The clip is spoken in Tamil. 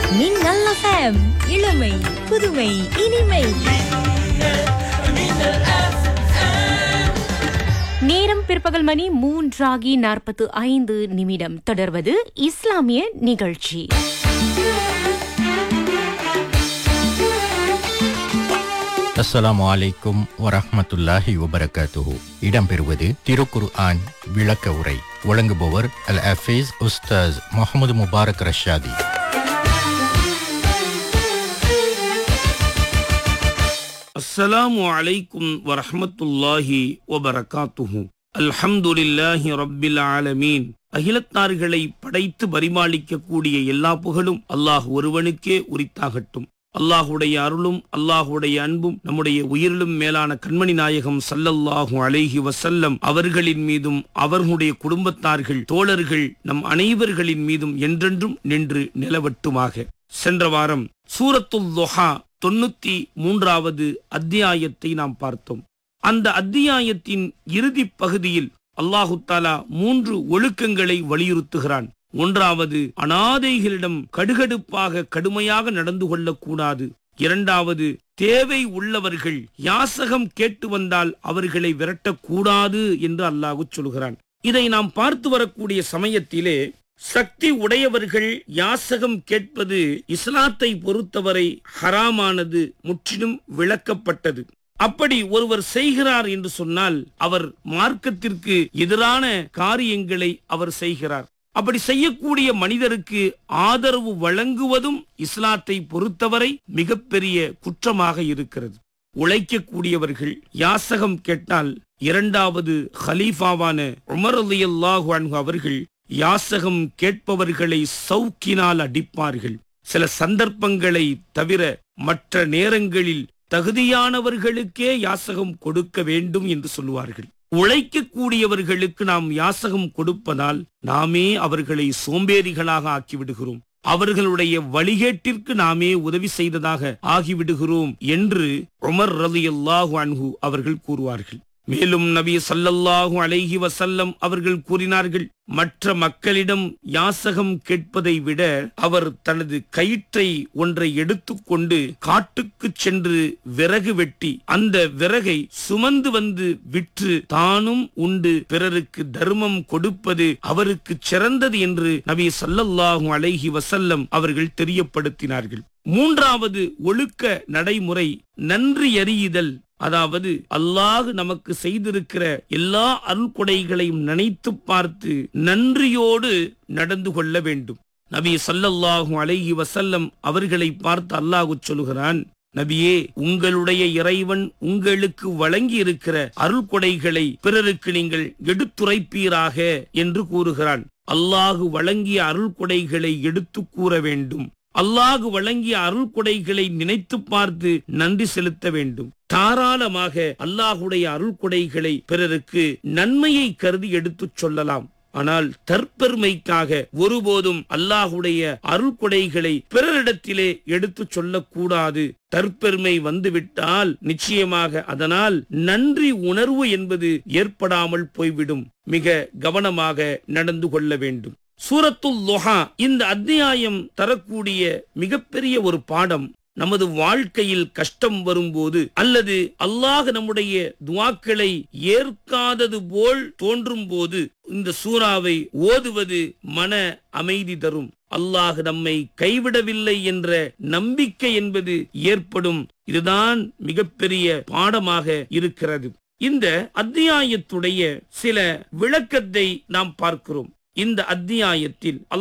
மின்னல் FM இளமை புதுமை இனிமை நேரம் பிற்பகல் மணி மூன்றாகி நாற்பத்து ஐந்து நிமிடம் தொடர்வது இஸ்லாமிய நிகழ்ச்சி அஸ்ஸலாமு அலைக்கும் வரஹ்மத்துல்லாஹி வபரகாத்துஹு இடம்பெறுவது திருக்குர் ஆன் விளக்க உரை வழங்குபவர் அல் அஃபீஸ் உஸ்தாஸ் முகமது முபாரக் ரஷாதி அஸ்ஸலாமு அலைக்கும் வரஹ்மத்துல்லாஹி வபரகாத்துஹு அல்ஹம்துலில்லாஹி ரப்பில் ஆலமீன் அகிலத்தார்களை படைத்து பரிமாளிக்கக்கூடிய எல்லா புகழும் அல்லாஹ் ஒருவனுக்கே உரித்தாகட்டும் அல்லாஹுடைய அருளும் அல்லாஹுடைய அன்பும் நம்முடைய உயிரிலும் மேலான கண்மணி நாயகம் சல்லல்லாஹு அலைஹி வசல்லம் அவர்களின் மீதும் அவர்களுடைய குடும்பத்தார்கள் தோழர்கள் நம் அனைவர்களின் மீதும் என்றென்றும் நின்று நிலவட்டுமாக சென்ற வாரம் சூரத்துல் தொஹா தொண்ணூத்தி மூன்றாவது அத்தியாயத்தை நாம் பார்த்தோம் அந்த அத்தியாயத்தின் இறுதி பகுதியில் அல்லாஹு தாலா மூன்று ஒழுக்கங்களை வலியுறுத்துகிறான் ஒன்றாவது அனாதைகளிடம் கடுகடுப்பாக கடுமையாக நடந்து கொள்ளக்கூடாது இரண்டாவது தேவை உள்ளவர்கள் யாசகம் கேட்டு வந்தால் அவர்களை விரட்டக்கூடாது என்று அல்லாஹு சொல்கிறான் இதை நாம் பார்த்து வரக்கூடிய சமயத்திலே சக்தி உடையவர்கள் யாசகம் கேட்பது இஸ்லாத்தை பொறுத்தவரை ஹராமானது முற்றிலும் விளக்கப்பட்டது அப்படி ஒருவர் செய்கிறார் என்று சொன்னால் அவர் மார்க்கத்திற்கு எதிரான காரியங்களை அவர் செய்கிறார் அப்படி செய்யக்கூடிய மனிதருக்கு ஆதரவு வழங்குவதும் இஸ்லாத்தை பொறுத்தவரை மிகப்பெரிய குற்றமாக இருக்கிறது உழைக்கக்கூடியவர்கள் யாசகம் கேட்டால் இரண்டாவது ஹலீஃபாவான உமர் அலியல்லாஹு அன்ஹு அவர்கள் யாசகம் கேட்பவர்களை சவுக்கினால் அடிப்பார்கள் சில சந்தர்ப்பங்களை தவிர மற்ற நேரங்களில் தகுதியானவர்களுக்கே யாசகம் கொடுக்க வேண்டும் என்று சொல்லுவார்கள் உழைக்கக்கூடியவர்களுக்கு நாம் யாசகம் கொடுப்பதால் நாமே அவர்களை சோம்பேறிகளாக ஆக்கிவிடுகிறோம் அவர்களுடைய வழிகேட்டிற்கு நாமே உதவி செய்ததாக ஆகிவிடுகிறோம் என்று உமர் ரலியல்லாஹு அன்ஹு அவர்கள் கூறுவார்கள் மேலும் நபி சல்லல்லாஹு அலைஹி வசல்லம் அவர்கள் கூறினார்கள் மற்ற மக்களிடம் யாசகம் கேட்பதை விட அவர் தனது கயிற்றை ஒன்றை எடுத்துக்கொண்டு காட்டுக்கு சென்று விறகு வெட்டி அந்த விறகை சுமந்து வந்து விற்று தானும் உண்டு பிறருக்கு தர்மம் கொடுப்பது அவருக்கு சிறந்தது என்று நபி சல்லல்லாஹு அலைஹி வசல்லம் அவர்கள் தெரியப்படுத்தினார்கள் மூன்றாவது ஒழுக்க நடைமுறை நன்றி அறியுதல் அதாவது அல்லாஹ் நமக்கு செய்திருக்கிற எல்லா அருள்கொடைகளையும் நினைத்து பார்த்து நன்றியோடு நடந்து கொள்ள வேண்டும் நபி சல்லல்லாஹு அலைஹி வசல்லம் அவர்களை பார்த்து அல்லாஹு சொல்கிறான் நபியே உங்களுடைய இறைவன் உங்களுக்கு வழங்கி இருக்கிற அருள்கொடைகளை பிறருக்கு நீங்கள் எடுத்துரைப்பீராக என்று கூறுகிறான் அல்லாஹு வழங்கிய அருள்கொடைகளை எடுத்து கூற வேண்டும் அல்லாஹு வழங்கிய அருள் கொடைகளை நினைத்து பார்த்து நன்றி செலுத்த வேண்டும் தாராளமாக அல்லாஹுடைய அருள் கொடைகளை பிறருக்கு நன்மையை கருதி எடுத்துச் சொல்லலாம் ஆனால் தற்பெருமைக்காக ஒருபோதும் அல்லாஹுடைய அருள் கொடைகளை பிறரிடத்திலே எடுத்து சொல்லக்கூடாது தற்பெருமை வந்துவிட்டால் நிச்சயமாக அதனால் நன்றி உணர்வு என்பது ஏற்படாமல் போய்விடும் மிக கவனமாக நடந்து கொள்ள வேண்டும் சூரத்துல் லொஹா இந்த அத்தியாயம் தரக்கூடிய மிகப்பெரிய ஒரு பாடம் நமது வாழ்க்கையில் கஷ்டம் வரும்போது அல்லது அல்லாஹ் நம்முடைய துவாக்களை ஏற்காதது போல் தோன்றும் போது இந்த சூறாவை ஓதுவது மன அமைதி தரும் அல்லாஹ் நம்மை கைவிடவில்லை என்ற நம்பிக்கை என்பது ஏற்படும் இதுதான் மிகப்பெரிய பாடமாக இருக்கிறது இந்த அத்தியாயத்துடைய சில விளக்கத்தை நாம் பார்க்கிறோம் இந்த அத்தியாயத்தில்